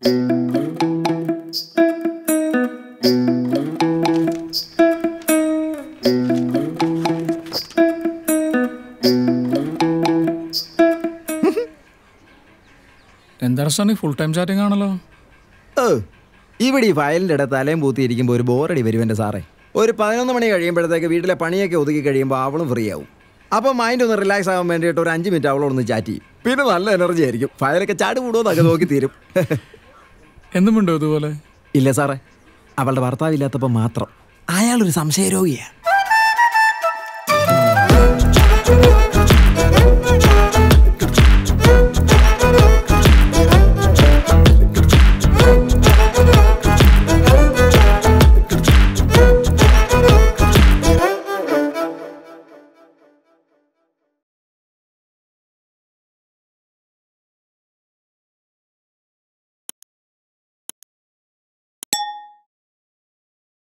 എന്താ Sunny full time chatting ആണല്ലോ ഓ ഇവിടെ ഈ ഫയലിൻ്റെ ഇടത്ത് തലയും പൂത്തിയിരിക്കുമ്പോൾ ഒരു ബോറടി വരും എൻ്റെ സാറേ ഒരു പതിനൊന്ന് മണി കഴിയുമ്പോഴത്തേക്ക് വീട്ടിലെ പണിയൊക്കെ ഒതുക്കി കഴിയുമ്പോൾ അവളും ഫ്രീ ആവും അപ്പോൾ മൈൻഡ് ഒന്ന് റിലാക്സ് ആകാൻ വേണ്ടിയിട്ട് ഒരു അഞ്ച് മിനിറ്റ് അവളോടൊന്ന് ചാറ്റ് ചെയ്യും പിന്നെ നല്ല എനർജി ആയിരിക്കും ഫയലൊക്കെ ചാട് കൂടുമെന്നൊക്കെ നോക്കി തീരും എന്തുമുണ്ടോ ഇതുപോലെ ഇല്ല സാറേ അവളുടെ ഭർത്താവില്ലാത്തപ്പോൾ മാത്രം അയാളൊരു സംശയരോഗിയാണ്